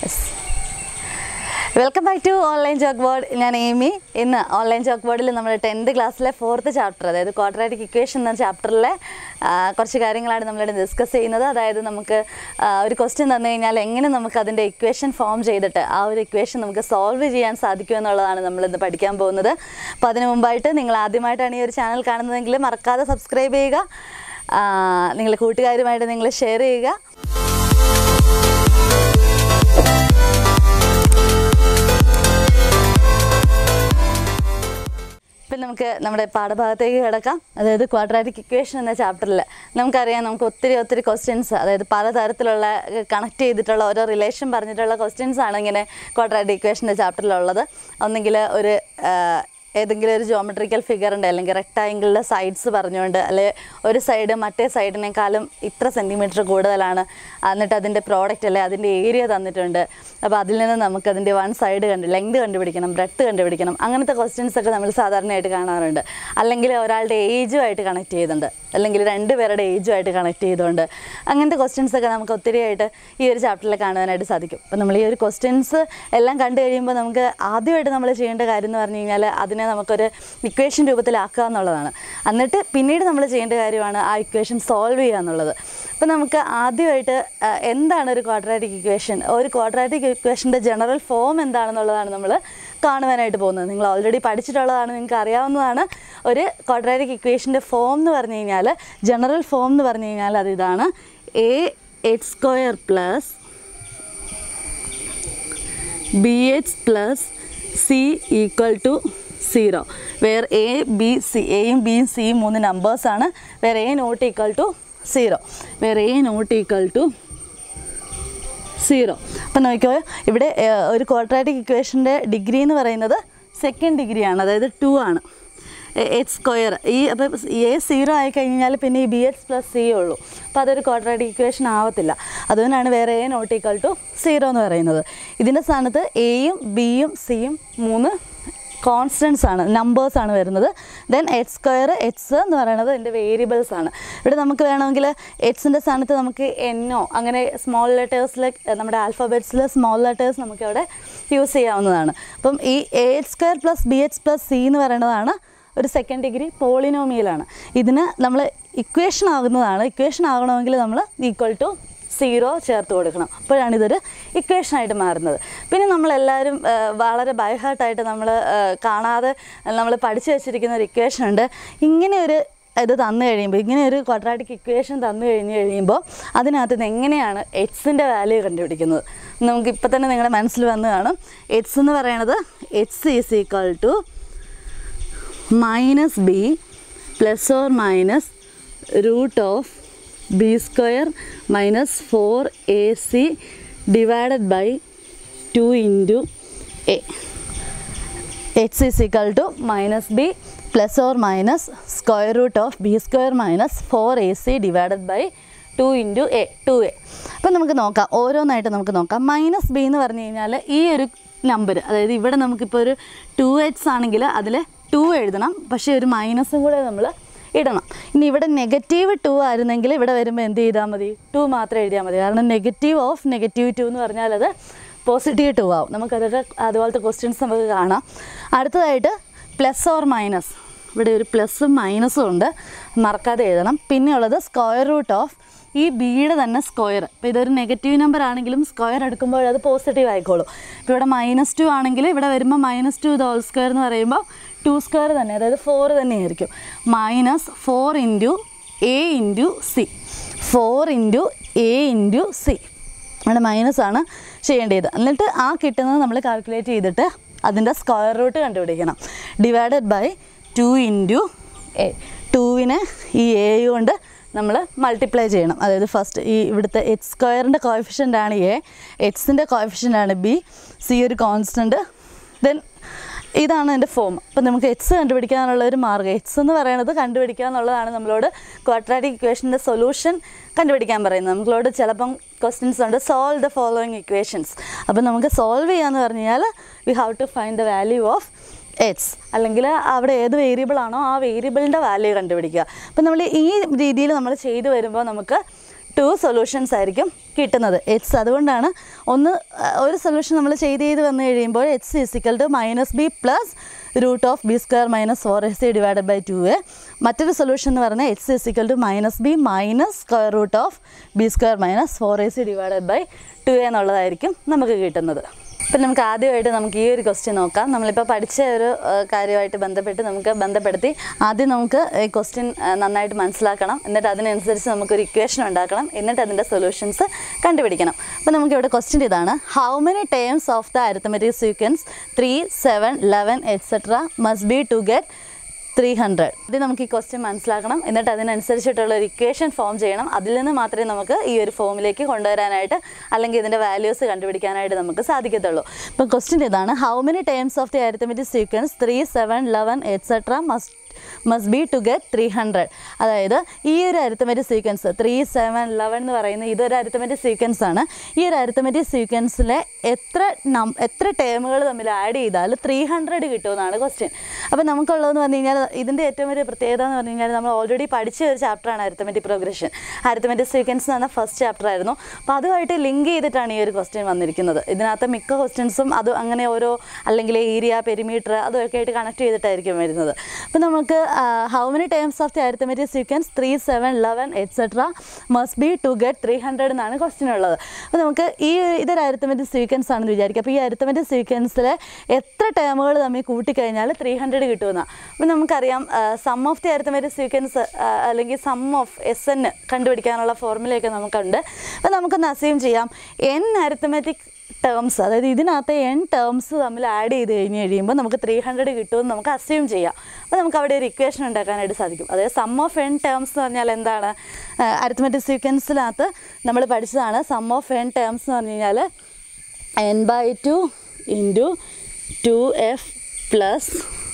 Welcome back to online chalk board ഞാൻ Amy ഇന്ന് online chalk ബോർഡിൽ നമ്മൾ ടെൻത്ത് ക്ലാസ്സിലെ ഫോർത്ത് ചാപ്റ്റർ അതായത് ക്വാഡ്രാറ്റിക് ഇക്വേഷൻ എന്ന ചാപ്റ്ററിലെ ആ, കുറച്ച് കാര്യങ്ങളാണ് നമ്മളിവിടെ ഡിസ്കസ് ചെയ്യുന്നത് അതായത് നമുക്ക് ആ, ഒരു ക്വസ്റ്റ്യൻ തന്നു കഴിഞ്ഞാൽ എങ്ങനെ നമുക്ക് അതിൻ്റെ ഇക്വേഷൻ ഫോം ചെയ്തിട്ട് ആ ഒരു ഇക്വേഷൻ നമുക്ക് സോൾവ് ചെയ്യാൻ സാധിക്കും എന്നുള്ളതാണ് നമ്മളിന്ന് പഠിക്കാൻ പോകുന്നത് അപ്പോൾ അതിന് മുമ്പായിട്ട് നിങ്ങൾ ആദ്യമായിട്ടാണ് ഈ ഒരു ചാനൽ കാണുന്നതെങ്കിൽ മറക്കാതെ സബ്സ്ക്രൈബ് ചെയ്യുക നിങ്ങൾ കൂട്ടുകാരുമായിട്ട് നിങ്ങൾ ഷെയർ ചെയ്യുക ഇപ്പം നമുക്ക് നമ്മുടെ പാഠഭാഗത്തേക്ക് കിടക്കാം അതായത് ക്വാഡ്രാറ്റിക് ഇക്വേഷൻ എന്ന ചാപ്റ്ററിൽ നമുക്കറിയാം നമുക്ക് ഒത്തിരി ഒത്തിരി ക്വസ്റ്റ്യൻസ് അതായത് പലതരത്തിലുള്ള കണക്ട് ചെയ്തിട്ടുള്ള ഓരോ റിലേഷൻ പറഞ്ഞിട്ടുള്ള ക്വസ്റ്റ്യൻസ് ആണ് ഇങ്ങനെ ക്വാഡ്രാറ്റിക് ഇക്വേഷൻ്റെ ചാപ്റ്ററിലുള്ളത് ഒന്നെങ്കിൽ ഒരു ആ, ഏതെങ്കിലും ഒരു ജോമെട്രിക്കൽ ഫിഗർ ഉണ്ട് അല്ലെങ്കിൽ റെക്ടാങ്കിളിലെ സൈഡ്സ് പറഞ്ഞുകൊണ്ട് അല്ലെ ഒരു സൈഡ് മറ്റേ സൈഡിനേക്കാളും ഇത്ര സെൻറ്റിമീറ്റർ കൂടുതലാണ് എന്നിട്ട് അതിൻ്റെ പ്രോഡക്റ്റ് അല്ലെ അതിൻ്റെ ഏരിയ തന്നിട്ടുണ്ട് അപ്പോൾ അതിൽ നിന്ന് നമുക്ക് അതിൻ്റെ വൺ സൈഡ് കണ്ട് ലെങ്ത് കണ്ടുപിടിക്കണം ബ്രെഡ്ത്ത് കണ്ടുപിടിക്കണം അങ്ങനത്തെ ക്വസ്റ്റ്യൻസ് ഒക്കെ നമ്മൾ സാധാരണയായിട്ട് കാണാറുണ്ട് അല്ലെങ്കിൽ ഒരാളുടെ ഏജുമായിട്ട് കണക്ട് ചെയ്തുണ്ട് അല്ലെങ്കിൽ രണ്ട് പേരുടെ ഏജുമായിട്ട് കണക്ട് ചെയ്തുകൊണ്ട് അങ്ങനത്തെ ക്വസ്റ്റ്യൻസ് ഒക്കെ നമുക്ക് ഒത്തിരിയായിട്ട് ഈ ഒരു ചാപ്റ്ററിൽ കാണുവാനായിട്ട് സാധിക്കും അപ്പോൾ നമ്മൾ ഈ ഒരു ക്വസ്റ്റ്യൻസ് എല്ലാം കണ്ടു കഴിയുമ്പോൾ നമുക്ക് ആദ്യമായിട്ട് നമ്മൾ ചെയ്യേണ്ട കാര്യം എന്ന് പറഞ്ഞു കഴിഞ്ഞാൽ അതിനെ നമുക്കൊരു ഇക്വേഷൻ രൂപത്തിലാക്കുക എന്നുള്ളതാണ് എന്നിട്ട് പിന്നീട് നമ്മൾ ചെയ്യേണ്ട കാര്യമാണ് ആ ഇക്വേഷൻ സോൾവ് ചെയ്യുക എന്നുള്ളത് അപ്പോൾ നമുക്ക് ആദ്യമായിട്ട് ആ, എന്താണ് ഒരു ക്വാഡ്രാറ്റിക് ഇക്വേഷൻ ഒരു ക്വാഡ്രാറ്റിക് ഇക്വേഷൻ്റെ ജനറൽ ഫോം എന്താണെന്നുള്ളതാണ് നമ്മൾ കാണുവാനായിട്ട് പോകുന്നത് നിങ്ങൾ ഓൾറെഡി പഠിച്ചിട്ടുള്ളതാണ് നിങ്ങൾക്ക് അറിയാവുന്നതാണ് ഒരു ക്വാഡ്രാറ്റിക് ഇക്വേഷൻ്റെ ഫോം എന്ന് പറഞ്ഞു കഴിഞ്ഞാൽ ജനറൽ ഫോം എന്ന് പറഞ്ഞു കഴിഞ്ഞാൽ അത് ഇതാണ് a H square plus b H plus C equal to zero where a b c എയും ബിയും സിയും മൂന്ന് നമ്പേഴ്സാണ് where a not equal to zero where a not equal to zero അപ്പം നോക്കിയോ ഇവിടെ ഏഹ്, ഒരു ക്വാഡ്രാറ്റിക് ഇക്വേഷൻ്റെ ഡിഗ്രി എന്ന് പറയുന്നത് സെക്കൻഡ് ഡിഗ്രിയാണ് അതായത് ടു ആണ് എച്ച് സ്ക്വയർ ഈ അപ്പം എ സീറോ ആയി കഴിഞ്ഞാൽ പിന്നെ ഈ ബി എച്ച് പ്ലസ് സി ഉള്ളൂ അപ്പോൾ അതൊരു ക്വാഡ്രാറ്റിക് ഇക്വേഷൻ ആവത്തില്ല അതുകൊണ്ടാണ് വേറെ a not equal to zero എന്ന് പറയുന്നത് ഇതിൻ്റെ സ്ഥാനത്ത് എയും ബിയും സിയും മൂന്ന് കോൺസ്റ്റൻസ് ആണ് നമ്പേഴ്സ് ആണ് വരുന്നത് ദെൻ എച്ച് സ്ക്വയർ എച്ച് എന്ന് പറയുന്നത് എൻ്റെ വേരിയബിൾസ് ആണ് ഇവിടെ നമുക്ക് വേണമെങ്കിൽ എച്ചിൻ്റെ സ്ഥാനത്ത് നമുക്ക് എന്നോ അങ്ങനെ സ്മോൾ ലെറ്റേഴ്സിൽ നമ്മുടെ ആൽഫബറ്റ്സിൽ സ്മോൾ ലെറ്റേഴ്സ് നമുക്ക് അവിടെ യൂസ് ചെയ്യാവുന്നതാണ് അപ്പം ഈ a H square plus b H plus c എന്ന് പറയുന്നതാണ് ഒരു സെക്കൻഡ് ഡിഗ്രി പോളിനോമിയലാണ് ഇതിന് നമ്മൾ ഇക്വേഷൻ ആകുന്നതാണ് ഇക്വേഷൻ ആകണമെങ്കിൽ നമ്മൾ ഈക്വൽ ടു സീറോ ചേർത്ത് കൊടുക്കണം അപ്പോഴാണ് ഇതൊരു ഇക്വേഷനായിട്ട് മാറുന്നത് പിന്നെ നമ്മളെല്ലാവരും ആ, വളരെ ബൈഹാർട്ടായിട്ട് നമ്മൾ കാണാതെ നമ്മൾ പഠിച്ചു വെച്ചിരിക്കുന്ന ഒരു ഇക്വേഷൻ ഉണ്ട് ഇങ്ങനെ ഒരു ഇത് തന്നു കഴിയുമ്പോൾ ഇങ്ങനെ ഒരു ക്വാഡ്രാറ്റിക് ഇക്വേഷൻ തന്നു കഴിഞ്ഞ് കഴിയുമ്പോൾ അതിനകത്ത് നിന്ന് എങ്ങനെയാണ് എക്സിൻ്റെ വാല്യൂ കണ്ടുപിടിക്കുന്നത് നമുക്ക് ഇപ്പം തന്നെ നിങ്ങളുടെ മനസ്സിൽ വന്ന് കാണും എക്സ് എന്ന് പറയുന്നത് x is equal to minus B plus or minus root of B square minus four A C divided by two into a x is equal to minus B plus or minus square root of B square minus four A C divided by two into a two a അപ്പം നമുക്ക് നോക്കാം ഓരോന്നായിട്ട് നമുക്ക് നോക്കാം minus B എന്ന് പറഞ്ഞു കഴിഞ്ഞാൽ ഈ ഒരു നമ്പർ അതായത് ഇവിടെ നമുക്കിപ്പോൾ ഒരു ടു എക്സ് ആണെങ്കിൽ അതിൽ ടു എഴുതണം പക്ഷേ ഒരു മൈനസും കൂടെ നമ്മൾ ഇടണം ഇനി ഇവിടെ നെഗറ്റീവ് ടു ആയിരുന്നെങ്കിൽ ഇവിടെ വരുമ്പോൾ എന്ത് ചെയ്താൽ മതി ടു മാത്രം എഴുതിയാൽ മതി കാരണം നെഗറ്റീവ് ഓഫ് നെഗറ്റീവ് ടു എന്ന് പറഞ്ഞാൽ അത് പോസിറ്റീവ് ടു ആവും നമുക്കതൊക്കെ അതുപോലത്തെ ക്വസ്റ്റ്യൻസ് നമുക്ക് കാണാം അടുത്തതായിട്ട് പ്ലസ് ഓർ മൈനസ് ഇവിടെ ഒരു പ്ലസ്സും മൈനസും ഉണ്ട് മറക്കാതെ എഴുതണം പിന്നെ ഉള്ളത് സ്ക്വയർ റൂട്ട് ഓഫ് ഈ ബിയുടെ തന്നെ സ്ക്വയർ ഇപ്പോൾ ഇതൊരു നെഗറ്റീവ് നമ്പർ ആണെങ്കിലും സ്ക്വയർ എടുക്കുമ്പോൾ അത് പോസിറ്റീവ് ആയിക്കോളും ഇപ്പോൾ ഇവിടെ മൈനസ് ടു ആണെങ്കിൽ ഇവിടെ വരുമ്പോൾ മൈനസ് ടു ഹോൾ സ്ക്വയർ എന്ന് പറയുമ്പോൾ ടു സ്ക്വയർ തന്നെ അതായത് ഫോർ തന്നെയായിരിക്കും minus four into a into c four into a into c അവിടെ മൈനസ് ആണ് ചെയ്യേണ്ടത് എന്നിട്ട് ആ കിട്ടുന്നത് നമ്മൾ കാൽക്കുലേറ്റ് ചെയ്തിട്ട് അതിൻ്റെ സ്ക്വയർ റൂട്ട് കണ്ടുപിടിക്കണം divided by two into a ടൂവിനെ ഈ എ കൊണ്ട് നമ്മൾ മൾട്ടിപ്ലൈ ചെയ്യണം അതായത് ഫസ്റ്റ് ഈ ഇവിടുത്തെ എച്ച് സ്ക്വയറിൻ്റെ കോഫിഷ്യൻ്റ് ആണ് എ എക്സിൻ്റെ കോഫിഷ്യൻ്റ് ആണ് ബി സി ഒരു കോൺസ്റ്റൻറ്റ് ദെൻ ഇതാണ് എൻ്റെ ഫോം അപ്പം നമുക്ക് എക്സ് കണ്ടുപിടിക്കാനുള്ള ഒരു മാർഗ്ഗം എക്സ് എന്ന് പറയുന്നത് കണ്ടുപിടിക്കുക എന്നുള്ളതാണ് നമ്മളോട് ക്വാഡ്രാറ്റിക് ഇക്വേഷൻ്റെ സൊല്യൂഷൻ കണ്ടുപിടിക്കാൻ പറയുന്നത് നമ്മളോട് ചിലപ്പം ക്വസ്റ്റ്യൻസ് ഉണ്ട് സോൾവ് ദ ഫോളോയിങ് ഇക്വേഷൻസ് അപ്പം നമുക്ക് സോൾവ് ചെയ്യാന്ന് പറഞ്ഞു കഴിഞ്ഞാൽ we have to find the value of x അല്ലെങ്കിൽ അവിടെ ഏത് വേരിയബിൾ ആണോ ആ വേരിയബിളിൻ്റെ വാല്യൂ കണ്ടുപിടിക്കുക അപ്പം നമ്മൾ ഈ രീതിയിൽ നമ്മൾ ചെയ്തു വരുമ്പോൾ നമുക്ക് ടു സൊല്യൂഷൻസ് ആയിരിക്കും കിട്ടുന്നത് എക്സ് അതുകൊണ്ടാണ് ഒന്ന് ആ, ഒരു സൊല്യൂഷൻ നമ്മൾ ചെയ്ത് ചെയ്ത് വന്നു കഴിയുമ്പോൾ x is equal to minus B plus root of B square minus four s c divided by two a മറ്റൊരു സൊല്യൂഷൻ എന്ന് പറഞ്ഞാൽ x is equal to minus b minus square root of B square minus four A C divided by two a എന്നുള്ളതായിരിക്കും നമുക്ക് കിട്ടുന്നത് ഇപ്പം നമുക്ക് ആദ്യമായിട്ട് നമുക്ക് ഈ ഒരു ക്വസ്റ്റ്യൻ നോക്കാം നമ്മളിപ്പോൾ പഠിച്ച ഒരു ആ, കാര്യമായിട്ട് ബന്ധപ്പെട്ട് നമുക്ക് ബന്ധപ്പെടുത്തി ആദ്യം നമുക്ക് ഈ ക്വസ്റ്റ്യൻ നന്നായിട്ട് മനസ്സിലാക്കണം എന്നിട്ട് അതിനനുസരിച്ച് നമുക്കൊരു ഇക്വേഷൻ ഉണ്ടാക്കണം എന്നിട്ട് അതിൻ്റെ സൊല്യൂഷൻസ് കണ്ടുപിടിക്കണം അപ്പോൾ നമുക്ക് ഇവിടെ ക്വസ്റ്റ്യൻ ഇതാണ് how many terms of the arithmetic sequence three seven eleven etcetera must be to get three hundred ഇത് നമുക്ക് ഈ ക്വസ്റ്റ്യൻ മനസ്സിലാക്കണം എന്നിട്ട് അതിനനുസരിച്ചിട്ടുള്ള ഒരു ഇക്വേഷൻ ഫോം ചെയ്യണം അതിൽ നിന്ന് മാത്രമേ നമുക്ക് ഈ ഒരു ഫോമിലേക്ക് കൊണ്ടുവരാനായിട്ട് അല്ലെങ്കിൽ ഇതിൻ്റെ വാല്യൂസ് കണ്ടുപിടിക്കാനായിട്ട് നമുക്ക് സാധിക്കത്തുള്ളൂ ഇപ്പം ക്വസ്റ്റ്യൻ ഇതാണ് how many terms of the arithmetic sequence three seven eleven etcetera must must be to get three hundred അതായത് ഈ ഒരു arithmetic sequence three seven eleven എന്ന് പറയുന്ന ഇതൊരു അരിത്തമെറ്റിക് സീക്വൻസ് ആണ് ഈ ഒരു അരിത്തമെറ്റിക് സീക്വൻസിലെ എത്ര നം എത്ര ടേമുകൾ തമ്മിൽ ആഡ് ചെയ്താൽ ത്രീ ഹൺഡ്രഡ് കിട്ടുമെന്നാണ് ക്വസ്റ്റ്യൻ അപ്പോൾ നമുക്കുള്ളതെന്ന് പറഞ്ഞു കഴിഞ്ഞാൽ ഇതിൻ്റെ ഏറ്റവും വലിയ പ്രത്യേകത എന്ന് പറഞ്ഞു കഴിഞ്ഞാൽ നമ്മൾ ഓൾറെഡി പഠിച്ച ഒരു ചാപ്റ്ററാണ് അരിത്തമെറ്റിക് പ്രോഗ്രഷൻ അരിത്തമെറ്റിക് സീക്വൻസ് എന്ന് പറഞ്ഞ ഫസ്റ്റ് ചാപ്റ്റർ ആയിരുന്നു അപ്പോൾ അതുമായിട്ട് ലിങ്ക് ചെയ്തിട്ടാണ് ഈ ഒരു ക്വസ്റ്റ്യൻ വന്നിരിക്കുന്നത് ഇതിനകത്ത് മിക്ക ക്വസ്റ്റ്യൻസും അത് അങ്ങനെ ഓരോ അല്ലെങ്കിൽ ഏരിയ പെരിമീറ്റർ അതൊക്കെ ആയിട്ട് കണക്ട് ചെയ്തിട്ടായിരിക്കും വരുന്നത് അപ്പോൾ നമുക്ക് how many times of the arithmetic sequence three seven eleven etcetera must be to get three hundred എന്നാണ് ക്വസ്റ്റ്യൻ ഉള്ളത് അപ്പോൾ നമുക്ക് ഈ ഇതൊരു അരിത്തമെറ്റിക് സീക്വൻസ് ആണെന്ന് വിചാരിക്കുക അപ്പോൾ ഈ അരിത്തമെറ്റിക് സീക്വൻസിൽ എത്ര ടേമുകൾ തമ്മിൽ കൂട്ടിക്കഴിഞ്ഞാൽ ത്രീ ഹൺഡ്രഡ് കിട്ടുമെന്നാണ് അപ്പോൾ നമുക്കറിയാം sum of the arithmetic sequence അല്ലെങ്കിൽ സം ഓഫ് എസ് എൻ കണ്ടുപിടിക്കാനുള്ള ഫോർമുലയൊക്കെ നമുക്കുണ്ട് അപ്പോൾ നമുക്കൊന്ന് അസ്യൂം ചെയ്യാം എൻ അരിത്തമെറ്റിക് ടേംസ് അതായത് ഇതിനകത്ത് എൻ ടേംസ് തമ്മിൽ ആഡ് ചെയ്ത് കഴിഞ്ഞ് കഴിയുമ്പോൾ നമുക്ക് ത്രീ ഹൺഡ്രഡ് കിട്ടുമെന്ന് നമുക്ക് അസ്യൂം ചെയ്യാം അപ്പോൾ നമുക്ക് അവിടെ ഒരു ഇക്വേഷൻ ഉണ്ടാക്കാനായിട്ട് സാധിക്കും അതായത് സം ഓഫ് എൻ ടേംസ് എന്ന് പറഞ്ഞാൽ എന്താണ് അരിത്തമെറ്റിക് സീക്വൻസിനകത്ത് നമ്മൾ പഠിച്ചതാണ് സം ഓഫ് എൻ ടേംസ് എന്ന് പറഞ്ഞു കഴിഞ്ഞാൽ n by two into two F plus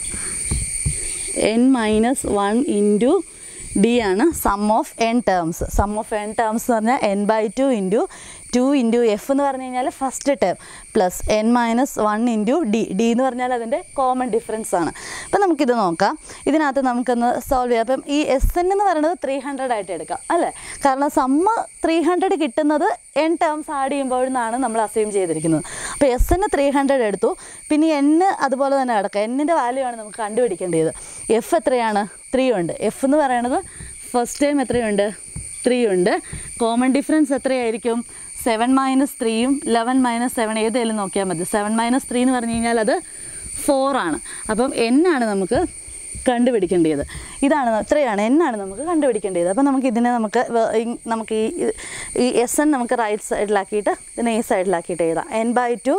N minus one into d ആണ് sum of n terms sum of n terms എന്ന് പറഞ്ഞാൽ n by two into two into f എന്ന് പറഞ്ഞു കഴിഞ്ഞാൽ first term plus N minus one into d d എന്ന് പറഞ്ഞാൽ അതിൻ്റെ common difference ആണ് അപ്പം നമുക്കിത് നോക്കാം ഇതിനകത്ത് നമുക്കൊന്ന് സോൾവ് ചെയ്യാം അപ്പം ഈ എസ് എൻ എന്ന് പറയുന്നത് ത്രീ ഹൺഡ്രഡ് ആയിട്ട് എടുക്കാം അല്ലേ കാരണം സമ്മ് ത്രീ ഹൺഡ്രഡ് കിട്ടുന്നത് എൻ ടേംസ് ആഡ് ചെയ്യുമ്പോഴെന്നാണ് നമ്മൾ അസ്യൂം ചെയ്തിരിക്കുന്നത് അപ്പോൾ എസ് എന്ന് ത്രീ ഹൺഡ്രഡ് എടുത്തു പിന്നെ എന്ന് അതുപോലെ തന്നെ കിടക്കുക എന്നിൻ്റെ വാല്യൂ ആണ് നമുക്ക് കണ്ടുപിടിക്കേണ്ടത് എഫ് എത്രയാണ് ത്രീ ഉണ്ട് എഫ് എന്ന് പറയുന്നത് ഫസ്റ്റ് ടൈം എത്രയുണ്ട് ത്രീ ഉണ്ട് കോമൺ ഡിഫറൻസ് എത്രയായിരിക്കും സെവൻ മൈനസ് ത്രീയും ലെവൻ മൈനസ് സെവൻ ഏതേലും നോക്കിയാൽ മതി സെവൻ മൈനസ് ത്രീ എന്ന് പറഞ്ഞു കഴിഞ്ഞാൽ അത് ഫോറാണ് അപ്പം എന്നാണ് നമുക്ക് കണ്ടുപിടിക്കേണ്ടത് ഇതാണ് ഇത്രയാണ് എന്നാണ് നമുക്ക് കണ്ടുപിടിക്കേണ്ടത് അപ്പം നമുക്ക് ഇതിനെ നമുക്ക് വ- ഈ- നമുക്ക് ഈ ഈ എസ് എൻ നമുക്ക് റൈറ്റ് സൈഡിലാക്കിയിട്ട് ഇതിനെ ഈ സൈഡിലാക്കിയിട്ട് എഴുതാം n by two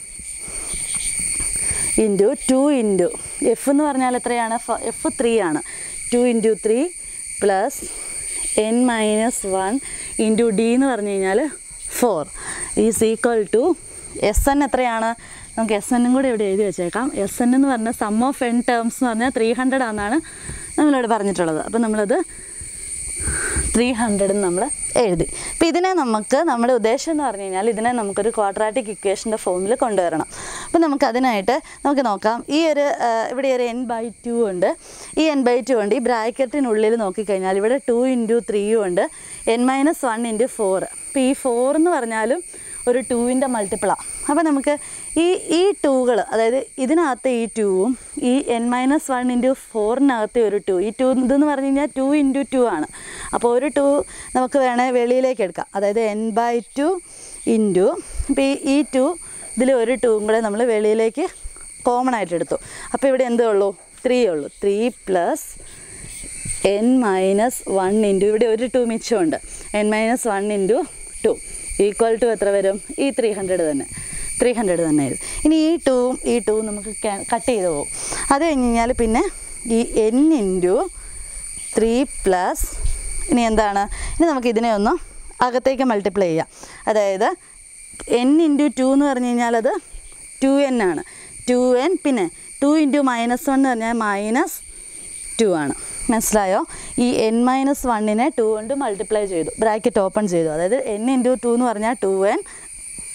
into two into f എന്ന് പറഞ്ഞാൽ എത്രയാണ് എഫ് ത്രീ ആണ് two into three plus N minus one into D എന്ന് പറഞ്ഞു കഴിഞ്ഞാൽ four is equal to S n എത്രയാണ് നമുക്ക് എസ് എന്നും കൂടെ ഇവിടെ എഴുതി വെച്ചേക്കാം എസ് എൻ എന്ന് പറഞ്ഞാൽ സം ഓഫ് എൻ ടേംസ് എന്ന് പറഞ്ഞാൽ ത്രീ ഹൺഡ്രഡ് ആണെന്നാണ് നമ്മളിവിടെ പറഞ്ഞിട്ടുള്ളത് അപ്പോൾ നമ്മളത് ത്രീ ഹൺഡ്രഡ് നമ്മൾ എഴുതി അപ്പോൾ ഇതിനെ നമുക്ക് നമ്മുടെ ഉദ്ദേശം എന്ന് പറഞ്ഞു കഴിഞ്ഞാൽ ഇതിനെ നമുക്കൊരു ക്വാഡ്രാറ്റിക് ഇക്വേഷൻ്റെ ഫോമിൽ കൊണ്ടുവരണം അപ്പോൾ നമുക്ക് അതിനായിട്ട് നമുക്ക് നോക്കാം ഈ ഒരു ആ, ഇവിടെ ഒരു എൻ ബൈ ടു ഉണ്ട് ഈ എൻ ബൈ ടു ഉണ്ട് ഈ ബ്രാക്കറ്റിനുള്ളിൽ നോക്കിക്കഴിഞ്ഞാൽ ഇവിടെ ടു ഇൻറ്റു ത്രീയും ഉണ്ട് n minus one into four അപ്പോൾ ഈ ഫോർ എന്ന് പറഞ്ഞാലും ഒരു ടൂവിൻ്റെ മൾട്ടിപ്പിളാണ് അപ്പോൾ നമുക്ക് ഈ ഈ ടൂകൾ അതായത് ഇതിനകത്ത് ഈ ടൂവും ഈ എൻ മൈനസ് വൺ ഇൻറ്റു ഫോറിനകത്തെ ഒരു ടു ഈ ടു ഇതെന്ന് പറഞ്ഞു കഴിഞ്ഞാൽ ടു ഇൻറ്റു ടു ആണ് അപ്പോൾ ഒരു ടു നമുക്ക് വേണേൽ വെളിയിലേക്ക് എടുക്കാം അതായത് എൻ ബൈ ടു ഇൻറ്റു ഇപ്പോൾ ഈ ഈ ടു ഇതിൽ ഒരു ടൂവും കൂടെ നമ്മൾ വെളിയിലേക്ക് കോമൺ ആയിട്ട് എടുത്തു അപ്പോൾ ഇവിടെ എന്തേ ഉള്ളൂ ത്രീ ഉള്ളൂ three plus N minus one into ഇവിടെ ഒരു ടു മിച്ചമുണ്ട് n minus one into two equal to എത്ര വരും ഈ ത്രീ ഹൺഡ്രഡ് തന്നെ ത്രീ ഹൺഡ്രഡ് തന്നെ ആയിരുന്നു ഇനി ഈ ടൂവും ഈ ടൂവും നമുക്ക് കട്ട് ചെയ്ത് പോകും അത് കഴിഞ്ഞ് കഴിഞ്ഞാൽ പിന്നെ ഈ എൻ ഇൻറ്റു ത്രീ പ്ലസ് ഇനി എന്താണ് ഇനി നമുക്ക് ഇതിനെ ഒന്ന് അകത്തേക്ക് മൾട്ടിപ്ലൈ ചെയ്യാം അതായത് എൻ ഇൻറ്റു ടു എന്ന് പറഞ്ഞു കഴിഞ്ഞാൽ അത് ടു എൻ ആണ് ടു എൻ പിന്നെ ടു ഇൻറ്റു മൈനസ് വൺ എന്ന് പറഞ്ഞാൽ മൈനസ് ടു ആണ് മനസ്സിലായോ ഈ എൻ മൈനസ് വണ്ണിനെ ടു കൊണ്ട് മൾട്ടിപ്ലൈ ചെയ്തു ബ്രാക്കറ്റ് ഓപ്പൺ ചെയ്തു അതായത് എൻ ഇൻറ്റു ടു എന്ന് പറഞ്ഞാൽ two n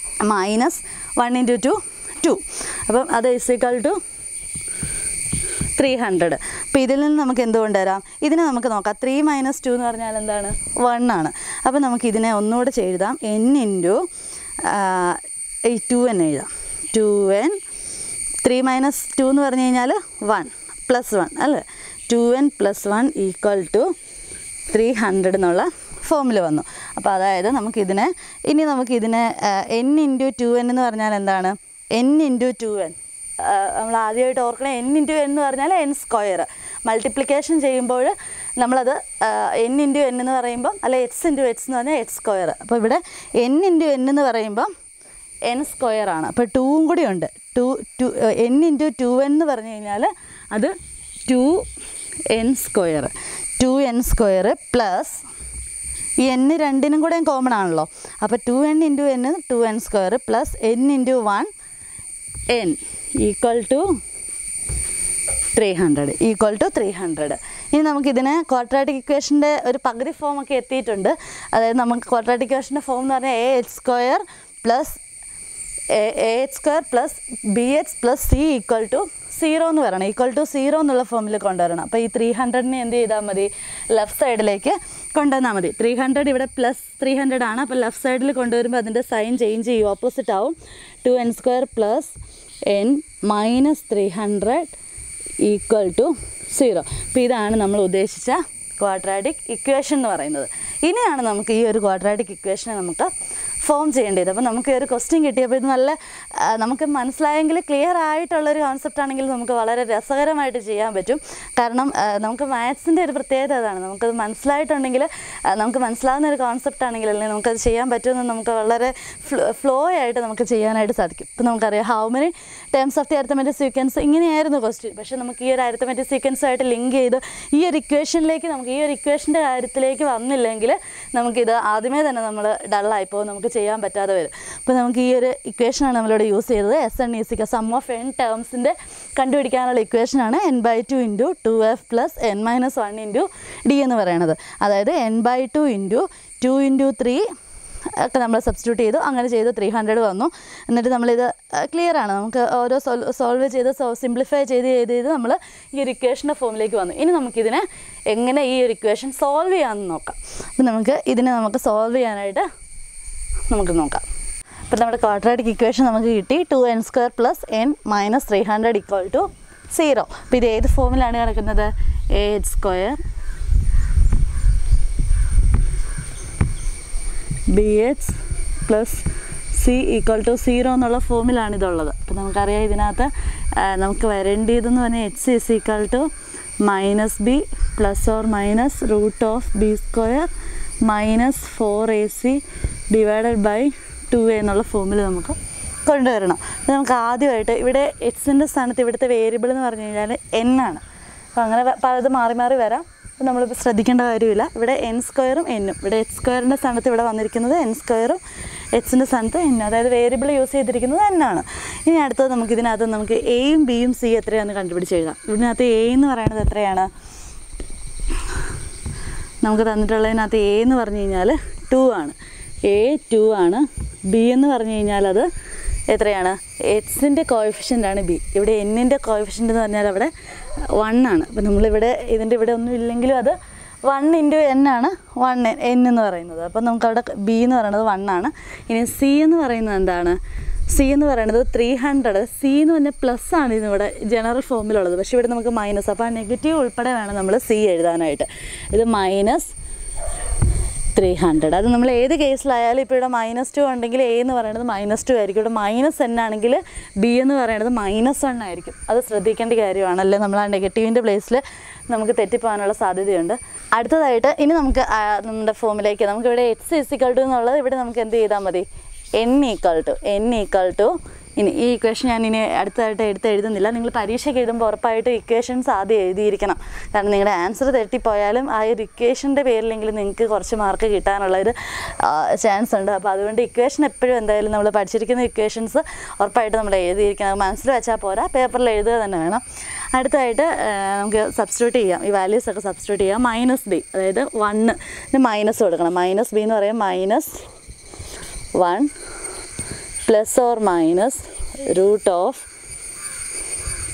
minus one into two two അപ്പം അത് ഇസിക്കൽ ടു ത്രീ ഹൺഡ്രഡ് അപ്പോൾ ഇതിൽ നിന്ന് നമുക്ക് എന്ത് കൊണ്ടുവരാം ഇതിനെ നമുക്ക് നോക്കാം ത്രീ മൈനസ് ടു എന്ന് പറഞ്ഞാൽ എന്താണ് വൺ ആണ് അപ്പോൾ നമുക്ക് ഇതിനെ ഒന്നുകൂടെ എഴുതാം എൻ ഇൻറ്റു ഈ ടു എൻ എഴുതാം two n three minus two എന്ന് പറഞ്ഞു കഴിഞ്ഞാൽ വൺ പ്ലസ് വൺ അല്ലേ two n plus one equal to three hundred എന്നുള്ള ഫോമിൽ വന്നു അപ്പോൾ അതായത് നമുക്കിതിനെ ഇനി നമുക്കിതിനെ എൻ ഇൻറ്റു ടു എൻ എന്ന് പറഞ്ഞാൽ എന്താണ് എൻ ഇൻറ്റു ടു എൻ നമ്മൾ ആദ്യമായിട്ട് ഓർക്കണം എൻ ഇൻറ്റു എൻ എന്ന് പറഞ്ഞാൽ എൻ സ്ക്വയർ മൾട്ടിപ്ലിക്കേഷൻ ചെയ്യുമ്പോൾ നമ്മളത് എൻ ഇൻറ്റു എൻ എന്ന് പറയുമ്പം അല്ലെ എക്സ് ഇൻറ്റു എക്സ് എന്ന് പറഞ്ഞാൽ എക്സ് സ്ക്വയർ അപ്പോൾ ഇവിടെ എൻ ഇൻറ്റു എൻ എന്ന് പറയുമ്പം എൻ സ്ക്വയർ ആണ് അപ്പോൾ ടൂവും കൂടി ഉണ്ട് two two n into two n എന്ന് പറഞ്ഞു കഴിഞ്ഞാൽ അത് two N square two N square plus ഈ എൻ രണ്ടിനും കൂടെ കോമൺ ആണല്ലോ അപ്പോൾ two n into n two N square plus n into one n equal to three hundred equal to three hundred ഇനി നമുക്കിതിന് ക്വാഡ്രാറ്റിക് ഇക്വേഷൻ്റെ ഒരു പകുതി ഫോം ഒക്കെ എത്തിയിട്ടുണ്ട് അതായത് നമുക്ക് ക്വാഡ്രാറ്റിക് ഇക്വേഷൻ്റെ ഫോം എന്ന് പറഞ്ഞാൽ a H square plus a H square plus b H plus C equal to zero എന്ന് വരണം ഈക്വൽ ടു സീറോ എന്നുള്ള ഫോമിൽ കൊണ്ടുവരണം അപ്പോൾ ഈ ത്രീ ഹൺഡ്രഡിനെ എന്ത് ചെയ്താൽ മതി ലെഫ്റ്റ് സൈഡിലേക്ക് കൊണ്ടുവന്നാൽ മതി ത്രീ ഹൺഡ്രഡ് ഇവിടെ പ്ലസ് ത്രീ ഹൺഡ്രഡ് ആണ് അപ്പോൾ ലെഫ്റ്റ് സൈഡിൽ കൊണ്ടുവരുമ്പോൾ അതിൻ്റെ സൈൻ ചേഞ്ച് ചെയ്യും ഓപ്പോസിറ്റ് ആവും two N square plus N minus three hundred equal to zero അപ്പോൾ ഇതാണ് നമ്മൾ ഉദ്ദേശിച്ച ക്വാഡ്രാറ്റിക് ഇക്വേഷൻ എന്ന് പറയുന്നത് ഇനിയാണ് നമുക്ക് ഈ ഒരു ക്വാഡ്രാറ്റിക് ഇക്വേഷനെ നമുക്ക് ഫോം ചെയ്യേണ്ടത് അപ്പോൾ നമുക്ക് ഈ ഒരു ക്വസ്റ്റ്യൻ കിട്ടിയപ്പോൾ ഇത് നല്ല ആ, നമുക്ക് മനസ്സിലായെങ്കിൽ ക്ലിയർ ആയിട്ടുള്ളൊരു കോൺസെപ്റ്റ് ആണെങ്കിൽ നമുക്ക് വളരെ രസകരമായിട്ട് ചെയ്യാൻ പറ്റും കാരണം ആ, നമുക്ക് മാത്സിൻ്റെ ഒരു പ്രത്യേകത അതാണ് നമുക്കത് മനസ്സിലായിട്ടുണ്ടെങ്കിൽ ആ, നമുക്ക് മനസ്സിലാവുന്ന ഒരു കോൺസെപ്റ്റ് ആണെങ്കിൽ അല്ലെങ്കിൽ നമുക്കത് ചെയ്യാൻ പറ്റുമെന്ന് നമുക്ക് വളരെ ഫ്ലോ ആയിട്ട് നമുക്ക് ചെയ്യാനായിട്ട് സാധിക്കും ഇപ്പം നമുക്കറിയാം how many terms of the arithmetic sequence ഇങ്ങനെയായിരുന്നു ക്വസ്റ്റ്യൻ പക്ഷേ നമുക്ക് ഈ ഒരു അരിത്തമെറ്റിക് സീക്വൻസുമായിട്ട് ലിങ്ക് ചെയ്ത് ഈ ഒരു ഇക്വേഷനിലേക്ക് നമുക്ക് ഈ ഒരു ഇക്വേഷൻ്റെ കാര്യത്തിലേക്ക് വന്നില്ലെങ്കിൽ നമുക്കിത് ആദ്യമേ തന്നെ നമ്മൾ ഡള്ളായി പോകും നമുക്ക് ചെയ്യാൻ പറ്റാതെ വരും അപ്പോൾ നമുക്ക് ഈ ഒരു ഇക്വേഷനാണ് നമ്മളിവിടെ യൂസ് ചെയ്തത് എസ് എൻ ഇസിക്ക സം ഓഫ് എൻ ടേംസിൻ്റെ കണ്ടുപിടിക്കാനുള്ള ഇക്വേഷനാണ് N by two into two F plus N minus one into D എന്ന് പറയുന്നത് അതായത് N by two into two into three ഒക്കെ നമ്മൾ സബ്സ്റ്റിറ്റ്യൂട്ട് ചെയ്തു അങ്ങനെ ചെയ്ത് ത്രീ ഹൺഡ്രഡ് വന്നു എന്നിട്ട് നമ്മളിത് ക്ലിയർ ആണ് നമുക്ക് ഓരോ സോൾവ് ചെയ്ത് സിംപ്ലിഫൈ ചെയ്ത് ചെയ്ത് ചെയ്ത് നമ്മൾ ഈ ഒരു ഇക്വേഷൻ്റെ ഫോമിലേക്ക് വന്നു ഇനി നമുക്കിതിനെ എങ്ങനെ ഈ ഒരു ഇക്വേഷൻ സോൾവ് ചെയ്യാമെന്ന് നോക്കാം അപ്പം നമുക്ക് ഇതിനെ നമുക്ക് സോൾവ് ചെയ്യാനായിട്ട് നമുക്ക് നോക്കാം അപ്പം നമ്മുടെ ക്വാഡ്രാറ്റിക് ഇക്വേഷൻ നമുക്ക് കിട്ടി two N square plus N minus three hundred equal to zero അപ്പോൾ ഇത് ഏത് ഫോമിലാണ് കിടക്കുന്നത് A H square B H plus C equal to zero എന്നുള്ള ഫോമിലാണ് ഇതുള്ളത് അപ്പോൾ നമുക്കറിയാം ഇതിനകത്ത് ആ, നമുക്ക് വരേണ്ടതെന്ന് പറഞ്ഞാൽ H is equal to minus B plus or minus root of B square minus four A C divided by two A എന്നുള്ള ഫോമിൽ നമുക്ക് കൊണ്ടുവരണം അപ്പോൾ നമുക്ക് ആദ്യമായിട്ട് ഇവിടെ എക്സിൻ്റെ സ്ഥാനത്ത് ഇവിടുത്തെ വേരിയബിൾ എന്ന് പറഞ്ഞു കഴിഞ്ഞാൽ എൻ ആണ് അപ്പോൾ അങ്ങനെ വ- പലത് മാറി മാറി വരാം അപ്പോൾ നമ്മളിപ്പോൾ ശ്രദ്ധിക്കേണ്ട കാര്യമില്ല ഇവിടെ എൻ സ്ക്വയറും എന്നും ഇവിടെ എച്ച് സ്ക്വയറിൻ്റെ സ്ഥാനത്ത് ഇവിടെ വന്നിരിക്കുന്നത് എൻ സ്ക്വയറും എച്ചിൻ്റെ സ്ഥാനത്ത് എൻ അതായത് വേരിയബിൾ യൂസ് ചെയ്തിരിക്കുന്നത് എന്നാണ് ഇനി അടുത്തത് നമുക്ക് ഇതിനകത്ത് നമുക്ക് എയും ബിയും സി എത്രയാണെന്ന് കണ്ടുപിടിച്ച് എഴുതാം ഇതിനകത്ത് എ എന്ന് പറയുന്നത് എത്രയാണ് നമുക്ക് തന്നിട്ടുള്ളതിനകത്ത് എ എന്ന് പറഞ്ഞു കഴിഞ്ഞാൽ ടു ആണ് എ ടു ആണ് ബി എന്ന് പറഞ്ഞു കഴിഞ്ഞാൽ അത് എത്രയാണ് എക്സിൻ്റെ കോയിഫിഷ്യൻ്റ് ആണ് ബി ഇവിടെ എന്നിൻ്റെ കോയിഫിഷ്യൻ്റ് എന്ന് പറഞ്ഞാൽ അവിടെ വൺ ആണ് അപ്പം നമ്മളിവിടെ ഇതിൻ്റെ ഇവിടെ ഒന്നും ഇല്ലെങ്കിലും അത് വൺ ഇൻറ്റു എൻ ആണ് വൺ എൻ എന്ന് പറയുന്നത് അപ്പം നമുക്കവിടെ ബി എന്ന് പറയുന്നത് വൺ ആണ് ഇനി സി എന്ന് പറയുന്നത് എന്താണ് സി എന്ന് പറയുന്നത് ത്രീ ഹൺഡ്രഡ് സി എന്ന് പറഞ്ഞാൽ പ്ലസ് ആണ് ഇതിവിടെ ജനറൽ ഫോമിലുള്ളത് പക്ഷേ ഇവിടെ നമുക്ക് മൈനസ് അപ്പോൾ ആ നെഗറ്റീവ് ഉൾപ്പെടെ വേണം നമ്മൾ സി എഴുതാനായിട്ട് ഇത് മൈനസ് ത്രീ ഹൺഡ്രഡ് അത് നമ്മൾ ഏത് കേസിലായാലും ഇപ്പോൾ ഇവിടെ മൈനസ് ടു ഉണ്ടെങ്കിൽ എ എന്ന് പറയുന്നത് മൈനസ് ടു ആയിരിക്കും ഇവിടെ മൈനസ് എൻ ആണെങ്കിൽ ബി എന്ന് പറയുന്നത് മൈനസ് വൺ ആയിരിക്കും അത് ശ്രദ്ധിക്കേണ്ട കാര്യമാണ് അല്ലേ നമ്മൾ ആ നെഗറ്റീവിൻ്റെ പ്ലേസിൽ നമുക്ക് തെറ്റിപ്പോകാനുള്ള സാധ്യതയുണ്ട് അടുത്തതായിട്ട് ഇനി നമുക്ക് ആ നമ്മുടെ ഫോമിലേക്ക് നമുക്ക് ഇവിടെ എക്സ് ഇസിക്കൽ ടു എന്നുള്ളത് ഇവിടെ നമുക്ക് എന്ത് ചെയ്താൽ മതി N equal to N equal to ഇനി ഈ ഇക്വേഷൻ ഞാൻ ഇനി അടുത്തതായിട്ട് എടുത്ത് എഴുതുന്നില്ല നിങ്ങൾ പരീക്ഷയ്ക്ക് എഴുതുമ്പോൾ ഉറപ്പായിട്ട് ഇക്വേഷൻസ് ആദ്യം എഴുതിയിരിക്കണം കാരണം നിങ്ങളുടെ ആൻസർ തെറ്റിപ്പോയാലും ആ ഒരു ഇക്വേഷൻ്റെ പേരിലെങ്കിലും നിങ്ങൾക്ക് കുറച്ച് മാർക്ക് കിട്ടാനുള്ള ഒരു ചാൻസ് ഉണ്ട് അപ്പോൾ അതുകൊണ്ട് ഇക്വേഷൻ എപ്പോഴും എന്തായാലും നമ്മൾ പഠിച്ചിരിക്കുന്ന ഇക്വേഷൻസ് ഉറപ്പായിട്ട് നമ്മൾ എഴുതിയിരിക്കണം മനസ്സിൽ വെച്ചാൽ പോരാ പേപ്പറിൽ എഴുതുക തന്നെ വേണം അടുത്തതായിട്ട് ആ, നമുക്ക് സബ്സ്റ്റിറ്റ്യൂട്ട് ചെയ്യാം ഈ വാല്യൂസ് ഒക്കെ സബ്സ്റ്റിറ്റ്യൂട്ട് ചെയ്യാം മൈനസ് ബി അതായത് വണ്ണ് മൈനസ് കൊടുക്കണം മൈനസ് ബി എന്ന് പറയാം minus one plus or minus root of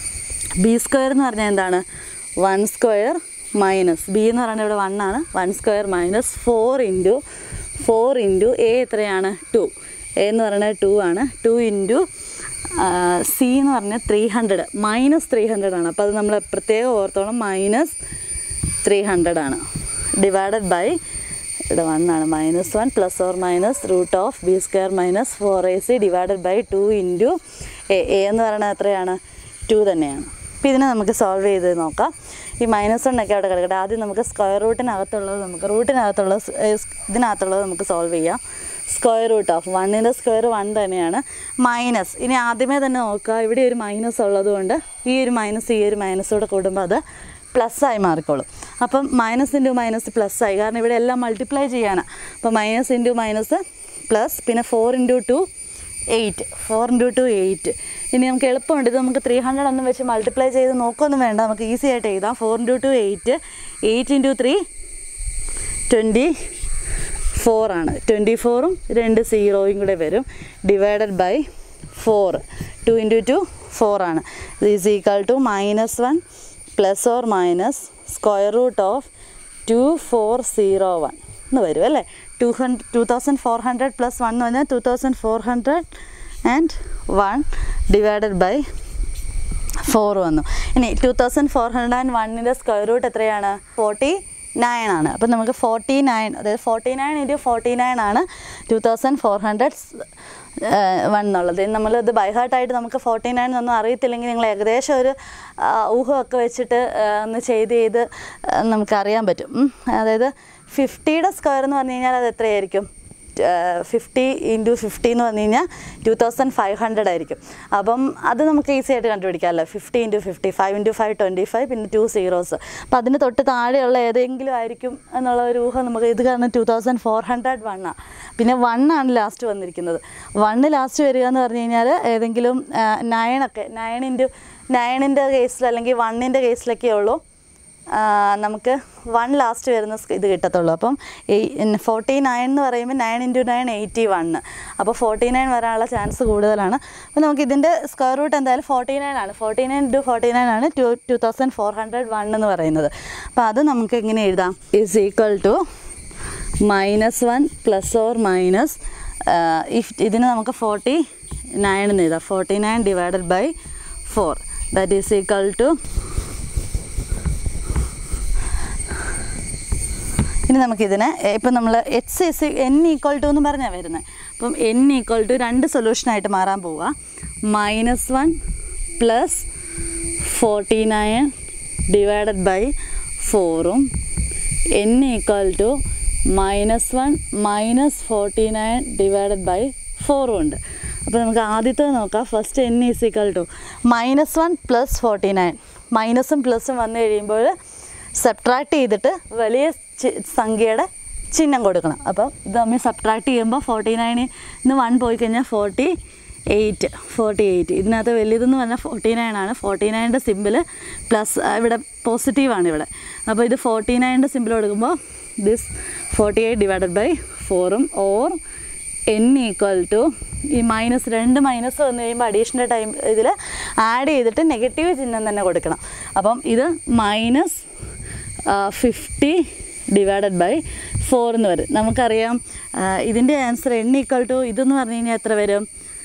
B square എന്ന് പറഞ്ഞാൽ എന്താണ് വൺ സ്ക്വയർ മൈനസ് ബി എന്ന് പറയുന്നത് ഇവിടെ വൺ ആണ് one square minus four into four into A എത്രയാണ് ടു എ എന്ന് പറയുന്നത് ടു ആണ് ടു ഇൻറ്റു സി എന്ന് പറഞ്ഞാൽ three hundred minus three hundred ആണ് അപ്പോൾ അത് നമ്മൾ പ്രത്യേകം ഓർത്തോളം മൈനസ് ത്രീ ഹൺഡ്രഡ് ആണ് ഡിവൈഡഡ് ബൈ ഇവിടെ വൺ ആണ് minus one plus or minus root of B square minus four A C divided by two into A A എന്ന് പറയുന്നത് എത്രയാണ് ടു തന്നെയാണ് അപ്പോൾ ഇതിനെ നമുക്ക് സോൾവ് ചെയ്ത് നോക്കാം ഈ മൈനസ് വണ്ണൊക്കെ അവിടെ കിടക്കട്ടെ ആദ്യം നമുക്ക് സ്ക്വയർ റൂട്ടിനകത്തുള്ളത് നമുക്ക് റൂട്ടിനകത്തുള്ള സ്- ഏ, സ്- ഇതിനകത്തുള്ളത് നമുക്ക് സോൾവ് ചെയ്യാം സ്ക്വയർ റൂട്ട് ഓഫ് വണ്ണിൻ്റെ സ്ക്വയർ വൺ തന്നെയാണ് മൈനസ് ഇനി ആദ്യമേ തന്നെ നോക്കുക ഇവിടെ ഒരു മൈനസ് ഉള്ളതുകൊണ്ട് ഈ ഒരു മൈനസ് ഈ ഒരു മൈനസോടെ കൂടുമ്പോൾ അത് പ്ലസ് ആയി മാറിക്കോളും അപ്പം മൈനസ് ഇൻറ്റു മൈനസ് പ്ലസ് ആയി കാരണം ഇവിടെ എല്ലാം മൾട്ടിപ്ലൈ ചെയ്യാനാണ് അപ്പോൾ മൈനസ് ഇൻറ്റു മൈനസ് പ്ലസ് പിന്നെ four into two eight four into two eight ഇനി നമുക്ക് എളുപ്പമുണ്ട് ഇത് നമുക്ക് ത്രീ ഹൺഡ്രഡ് ഒന്നും വെച്ച് മൾട്ടിപ്ലൈ ചെയ്ത് നോക്കൊന്നും വേണ്ട നമുക്ക് ഈസി ആയിട്ട് എഴുതാം four into two eight eight into three twenty ഫോറാണ് ട്വൻറ്റി ഫോറും രണ്ട് സീറോയും കൂടെ വരും divided by four two into two ഫോറാണ് is equal to minus one plus or minus square root of two four zero one എന്ന് വരും അല്ലേ two hundred two thousand four hundred plus one എന്ന് പറഞ്ഞാൽ two thousand four hundred and one divided by four വന്നു ഇനി two thousand four hundred and വണ്ണിൻ്റെ square root എത്രയാണ് forty nine ആണ് അപ്പം നമുക്ക് ഫോർട്ടി നയൻ അതായത് forty nine into forty nine ആണ് two thousand four hundred one എന്നുള്ളത് ഇനി നമ്മളിത് ബൈഹാർട്ടായിട്ട് നമുക്ക് ഫോർട്ടി നയൻ ഒന്നും അറിയത്തില്ലെങ്കിൽ നിങ്ങൾ ഏകദേശം ഒരു ആ, ഊഹമൊക്കെ വെച്ചിട്ട് ആ, ഒന്ന് ചെയ്ത് ചെയ്ത് ആ, നമുക്കറിയാൻ പറ്റും ഉം. അതായത് ഫിഫ്റ്റിയുടെ സ്ക്വയർ എന്ന് പറഞ്ഞു കഴിഞ്ഞാൽ അത് എത്രയായിരിക്കും ഫിഫ്റ്റി ഇൻറ്റു ഫിഫ്റ്റി എന്ന് പറഞ്ഞു കഴിഞ്ഞാൽ ടു തൗസൻഡ് ഫൈവ് ഹൺഡ്രഡ് ആയിരിക്കും അപ്പം അത് നമുക്ക് ഈസി ആയിട്ട് കണ്ടുപിടിക്കാമല്ലോ fifty into fifty five into five twenty five പിന്നെ ടു സീറോസ് അപ്പം അതിന് തൊട്ട് താഴെയുള്ള ഏതെങ്കിലും ആയിരിക്കും എന്നുള്ള ഒരു ഊഹം നമുക്ക് ഇത് കാരണം ടു തൗസൻഡ് ഫോർ ഹൺഡ്രഡ് വണ്ണാണ് പിന്നെ വൺ ആണ് ലാസ്റ്റ് വന്നിരിക്കുന്നത് വണ്ണ് ലാസ്റ്റ് വരിക എന്ന് പറഞ്ഞു കഴിഞ്ഞാൽ ഏതെങ്കിലും നയനൊക്കെ നയൻ ഇൻറ്റു നയനിൻ്റെ കേസിൽ അല്ലെങ്കിൽ വണ്ണിൻ്റെ കേസിലൊക്കെ ഉള്ളൂ ആ, നമുക്ക് വൺ ലാസ്റ്റ് വരുന്ന സ് ഇത് കിട്ടത്തുള്ളൂ അപ്പം ഫോർട്ടി നയൻ എന്ന് പറയുമ്പോൾ nine into nine eighty one അപ്പോൾ ഫോർട്ടി നയൻ വരാനുള്ള ചാൻസ് കൂടുതലാണ് അപ്പോൾ നമുക്ക് ഇതിൻ്റെ സ്ക്വയർ റൂട്ട് എന്തായാലും ഫോർട്ടി നയൻ ആണ് forty nine into forty nine ആണ് two two thousand four hundred one എന്ന് പറയുന്നത് അപ്പോൾ അത് നമുക്ക് എങ്ങനെ എഴുതാം is equal to minus one plus or minus if ഇതിന് നമുക്ക് ഫോർട്ടി നയൻ എന്ന് എഴുതാം forty nine divided by four that is equal to ഇനി നമുക്കിതിനെ ഇപ്പം നമ്മൾ H S N equal to എന്ന് പറഞ്ഞാൽ വരുന്നത് അപ്പം എൻ ഈക്വൽ ടു രണ്ട് സൊല്യൂഷനായിട്ട് മാറാൻ പോവുക minus one plus forty nine divided by ഫോറും N equal to minus one minus forty nine divided by ഫോറും ഉണ്ട് അപ്പോൾ നമുക്ക് ആദ്യത്തേത് നോക്കാം first N is equal to minus one plus forty nine മൈനസും പ്ലസും വന്നു കഴിയുമ്പോൾ സബ്ട്രാക്ട് ചെയ്തിട്ട് വലിയ ചി- സംഖ്യയുടെ ചിഹ്നം കൊടുക്കണം അപ്പം ഇത് തമ്മിൽ സബ്ട്രാക്ട് ചെയ്യുമ്പോൾ ഫോർട്ടി നയനിൽ നിന്ന് വൺ പോയി കഴിഞ്ഞാൽ ഫോർട്ടി എയ്റ്റ് ഫോർട്ടി എയ്റ്റ് ഇതിനകത്ത് വലിയതെന്ന് പറഞ്ഞാൽ ഫോർട്ടി നയൻ ആണ് ഫോർട്ടി നയൻ്റെ സിമ്പിൾ പ്ലസ് ഇവിടെ പോസിറ്റീവാണ് ഇവിടെ അപ്പോൾ ഇത് ഫോർട്ടി നയൻ്റെ സിമ്പിൾ കൊടുക്കുമ്പോൾ this forty eight divided by ഫോറും ഓർ എൻ ഈക്വൽ ടു ഈ മൈനസ് രണ്ട് മൈനസ് വന്നു കഴിയുമ്പോൾ അഡീഷണൽ ടൈം ഇതിൽ ആഡ് ചെയ്തിട്ട് നെഗറ്റീവ് ചിഹ്നം തന്നെ കൊടുക്കണം അപ്പം ഇത് minus fifty divided by four എന്ന് വരും നമുക്കറിയാം ആ, ഇതിൻ്റെ ആൻസർ എൻ ഈക്വൽ ടു ഇതെന്ന് പറഞ്ഞു കഴിഞ്ഞാൽ എത്ര വരും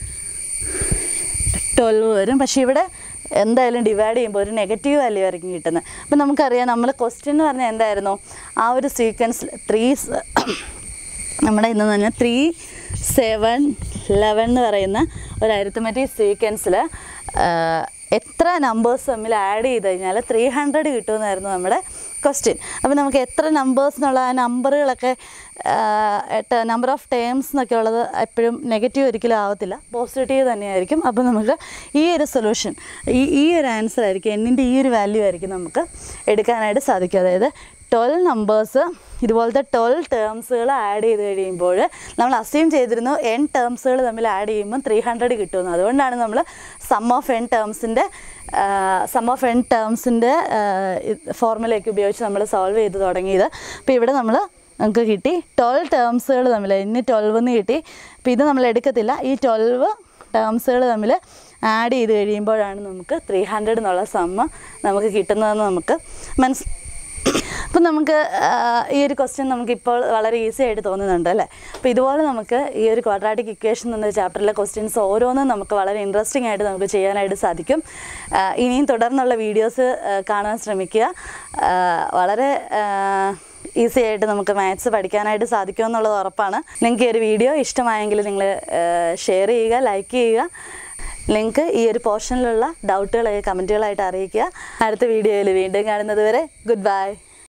ട്വൽവ് വരും പക്ഷേ ഇവിടെ എന്തായാലും ഡിവൈഡ് ചെയ്യുമ്പോൾ ഒരു നെഗറ്റീവ് വാല്യൂ ആയിരിക്കും കിട്ടുന്നത് അപ്പം നമുക്കറിയാം നമ്മൾ ക്വസ്റ്റ്യൻ എന്ന് പറഞ്ഞാൽ എന്തായിരുന്നു ആ ഒരു സീക്വൻസിൽ ത്രീ നമ്മുടെ ഇന്ന് തന്നെ ത്രീ സെവൻ ലെവൻ എന്ന് പറയുന്ന ഒരു അരിത്തമെറ്റിക് സീക്വൻസിൽ എത്ര നമ്പേഴ്സ് തമ്മിൽ ആഡ് ചെയ്ത് കഴിഞ്ഞാൽ ത്രീ ഹൺഡ്രഡ് കിട്ടുമെന്നായിരുന്നു നമ്മുടെ ക്വസ്റ്റ്യൻ അപ്പോൾ നമുക്ക് എത്ര നമ്പേഴ്സ് എന്നുള്ള ആ നമ്പറുകളൊക്കെ നമ്പർ ഓഫ് ടേംസ് എന്നൊക്കെ ഉള്ളത് എപ്പോഴും നെഗറ്റീവ് ഒരിക്കലും ആവത്തില്ല പോസിറ്റീവ് തന്നെയായിരിക്കും അപ്പോൾ നമുക്ക് ഈ ഒരു സൊല്യൂഷൻ ഈ ഈ ഒരു ആൻസർ ആയിരിക്കും എന്നിൻ്റെ ഈ ഒരു വാല്യൂ ആയിരിക്കും നമുക്ക് എടുക്കാനായിട്ട് സാധിക്കും അതായത് ട്വൽവ് നമ്പേഴ്സ് ഇതുപോലത്തെ ട്വൽവ് ടേംസുകൾ ആഡ് ചെയ്ത് കഴിയുമ്പോൾ നമ്മൾ അസ്യൂം ചെയ്തിരുന്നു എൻ ടേംസുകൾ തമ്മിൽ ആഡ് ചെയ്യുമ്പോൾ ത്രീ ഹൺഡ്രഡ് കിട്ടുമെന്ന് അതുകൊണ്ടാണ് നമ്മൾ സം ഓഫ് എൻ ടേംസിൻ്റെ സം ഓഫ് എൻ ടേംസിൻ്റെ ഫോർമുലയൊക്കെ ഉപയോഗിച്ച് നമ്മൾ സോൾവ് ചെയ്ത് തുടങ്ങിയത് അപ്പോൾ ഇവിടെ നമ്മൾ നമുക്ക് കിട്ടി ട്വൽവ് ടേംസുകൾ തമ്മിൽ ഇനി ട്വൽവ് എന്ന് കിട്ടി അപ്പോൾ ഇത് നമ്മൾ എടുക്കത്തില്ല ഈ ട്വൽവ് ടേംസുകൾ തമ്മിൽ ആഡ് ചെയ്ത് കഴിയുമ്പോഴാണ് നമുക്ക് ത്രീ ഹൺഡ്രഡ് എന്നുള്ള സമ്മ് നമുക്ക് കിട്ടുന്നതെന്ന് നമുക്ക് മനസ് അപ്പം നമുക്ക് ആ, ഈ ഒരു ക്വസ്റ്റ്യൻ നമുക്കിപ്പോൾ വളരെ ഈസി ആയിട്ട് തോന്നുന്നുണ്ട് അല്ലേ അപ്പോൾ ഇതുപോലെ നമുക്ക് ഈ ഒരു ക്വാഡ്രാറ്റിക് ഇക്വേഷൻ എന്ന ചാപ്റ്ററിലെ ക്വസ്റ്റ്യൻസ് ഓരോന്നും നമുക്ക് വളരെ ഇൻട്രസ്റ്റിംഗ് ആയിട്ട് നമുക്ക് ചെയ്യാനായിട്ട് സാധിക്കും ആ, ഇനിയും തുടർന്നുള്ള വീഡിയോസ് കാണാൻ ശ്രമിക്കുക ആ, വളരെ ഈസി ആയിട്ട് നമുക്ക് മാത്സ് പഠിക്കാനായിട്ട് സാധിക്കും എന്നുള്ളത് ഉറപ്പാണ് നിങ്ങൾക്ക് ഈ ഒരു വീഡിയോ ഇഷ്ടമായെങ്കിൽ നിങ്ങൾ ഷെയർ ചെയ്യുക ലൈക്ക് ചെയ്യുക ലിങ്ക് ഈ ഒരു പോർഷനിലുള്ള ഡൗട്ടുകളൊക്കെ കമൻറ്റുകളായിട്ട് അറിയിക്കുക അടുത്ത വീഡിയോയിൽ വീണ്ടും കാണുന്നത് വരെ ഗുഡ് ബൈ